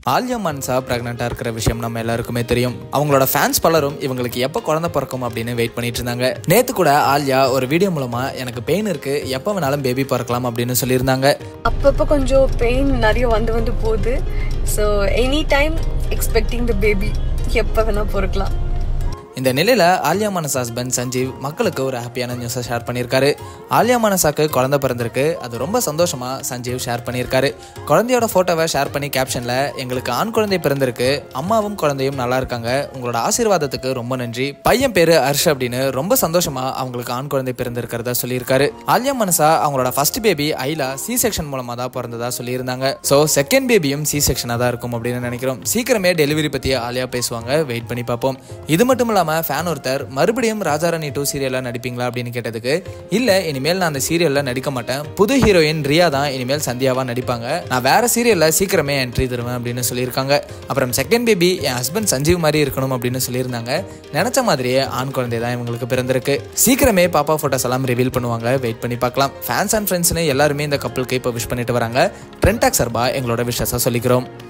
ஆலியா மன்சா ப்ரெக்னெண்ட்டாக இருக்கிற விஷயம் நம்ம எல்லாருக்குமே தெரியும் அவங்களோட ஃபேன்ஸ் பலரும் இவங்களுக்கு எப்போ குழந்தை பிறக்கும் அப்படின்னு வெயிட் பண்ணிட்டு இருந்தாங்க நேற்று கூட ஆலியா ஒரு வீடியோ மூலமாக எனக்கு பெயின் இருக்கு எப்போ வேணாலும் பேபி பிறக்கலாம் அப்படின்னு சொல்லியிருந்தாங்க அப்பப்போ கொஞ்சம் பெயின் நிறைய வந்து வந்து போகுது so any time expecting the baby எப்போ வேணால் பொறுக்கலாம் இந்த நிலையில் ஆலியா மனஸ் ஹஸ்பண்ட் சஞ்சீவ் மக்களுக்கு ஒரு ஹாப்பியான நியூஸை ஷேர் பண்ணியிருக்காரு ஆலியா மனசாக்கு குழந்தை பிறந்திருக்கு அது ரொம்ப சந்தோஷமா சஞ்சீவ் ஷேர் பண்ணியிருக்காரு குழந்தையோட ஃபோட்டோவை ஷேர் பண்ணி கேப்ஷனில் எங்களுக்கு ஆண் குழந்தை பிறந்திருக்கு அம்மாவும் குழந்தையும் நல்லா இருக்காங்க உங்களோட ஆசீர்வாதத்துக்கு ரொம்ப நன்றி பையன் பேரு ஹர்ஷ் அப்படின்னு ரொம்ப சந்தோஷமா அவங்களுக்கு ஆண் குழந்தை பிறந்திருக்கிறதா சொல்லியிருக்காரு ஆலியா மனசா அவங்களோட first baby Aila C section மூலமாக தான் பிறந்ததா சொல்லியிருந்தாங்க ஸோ செகண்ட் பேபியும் சி செக்ஷனாக தான் இருக்கும் அப்படின்னு நினைக்கிறோம் சீக்கிரமே டெலிவரி பற்றி ஆலியா பேசுவாங்க வெயிட் பண்ணி பார்ப்போம் இது மட்டும் இல்லாமல் ஃபேன் ஒருத்தர் மறுபடியும் ராஜாராணி டூ சீரியலில் நடிப்பீங்களா அப்படின்னு கேட்டதுக்கு இல்லை இனிமேல் நான் அந்த சீரியலில் நடிக்க மாட்டேன் புது ஹீரோயின் ரியா தான் இனிமேல் சந்தியாவா நடிப்பாங்க நான் வேற சீரியலில் சீக்கிரமே என்ட்ரி தருவேன் அப்படின்னு சொல்லியிருக்காங்க அப்புறம் செகண்ட் பேபி என் ஹஸ்பண்ட் சஞ்சீவ் மாதிரி இருக்கணும் அப்படின்னு சொல்லியிருந்தாங்க நினைச்ச மாதிரியே ஆண் குழந்தை தான் இவங்களுக்கு பிறந்திருக்கு சீக்கிரமே பாப்பா ஃபோட்டோஸ் எல்லாம் ரிவீல் பண்ணுவாங்க வெயிட் பண்ணி பார்க்கலாம் ஃபேன்ஸ் அண்ட் ஃப்ரெண்ட்ஸ்னு எல்லாருமே இந்த கப்பலுக்கு இப்போ விஷ் பண்ணிட்டு வராங்க ட்ரெண்டாக் சர்பா எங்களோட விஷஸாக சொல்லிக்கிறோம்